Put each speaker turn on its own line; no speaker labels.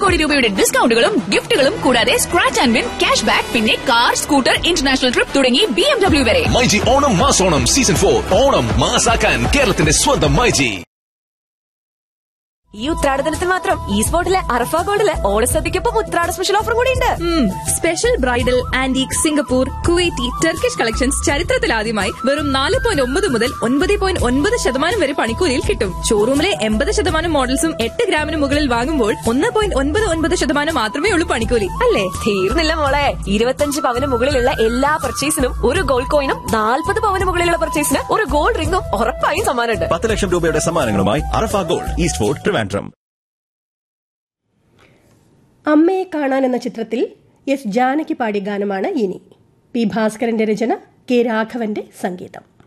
കോടി രൂപയുടെ ഡിസ്കൗണ്ടുകളും ഗിഫ്റ്റുകളും കൂടാതെ scratch and win cash back പിന്നെ കാർ സ്കൂട്ടർ ഇന്റർനാഷണൽ ട്രിപ്പ് തുടങ്ങി ബി എം ഡബ്ല്യു വരെ
മൈജി ഓണം മാസോണം സീസൺ ഫോർ ഓണം മാസാക്കാൻ കേരളത്തിന്റെ സ്വന്തം മൈജി
ഈ ഉത്രാടദിനത്തിൽ മാത്രം ഈ സ്പോട്ടിലെ അറഫ ഗോൾഡിലെ ഓണസദ്യക്കൊപ്പം ഉത്രാട സ്പെഷ്യൽ ഓഫർ കൂടി ഉണ്ട്
special bridal antique Singapore Kuwaiti Turkish collections ചരിത്രത്തിലാദ്യമായി വെറും നാല് പോയിന്റ് ഒമ്പത് മുതൽ ഒൻപത് പോയിന്റ് ഒൻപത് ശതമാനം വരെ പണിക്കൂലിയിൽ കിട്ടും ഷോറൂമിലെ എൺപത് ശതമാനം മോഡൽസും എട്ട് ഗ്രാമിന് മുകളിൽ വാങ്ങുമ്പോൾ ഒന്ന് പോയിന്റ് ഒൻപത് ഒൻപത് ശതമാനം മാത്രമേ ഉള്ളൂ പണിക്കൂലി അല്ലേ
തീർന്നില്ല മോളെ ഇരുപത്തഞ്ച് പവന് മുകളിലുള്ള എല്ലാ പർച്ചേസിനും ഒരു ഗോൾഡ് കോയിനും നാൽപ്പത് പവന് മുകളിലുള്ള പർച്ചേസിന് ഒരു ഗോൾഡ് റിംഗും ഉറപ്പായും സമ്മാനമുണ്ട്
പത്ത് ലക്ഷം രൂപയുടെ സമ്മാനങ്ങളുമായി Arafa gold East Fort Trivandrum
അമ്മയെ കാണാൻ എന്ന ചിത്രത്തിൽ എസ് ജാനകി പാടിയ ഗാനമാണ് ഇനി പി ഭാസ്കരന്റെ രചന കെ രാഘവന്റെ സംഗീതം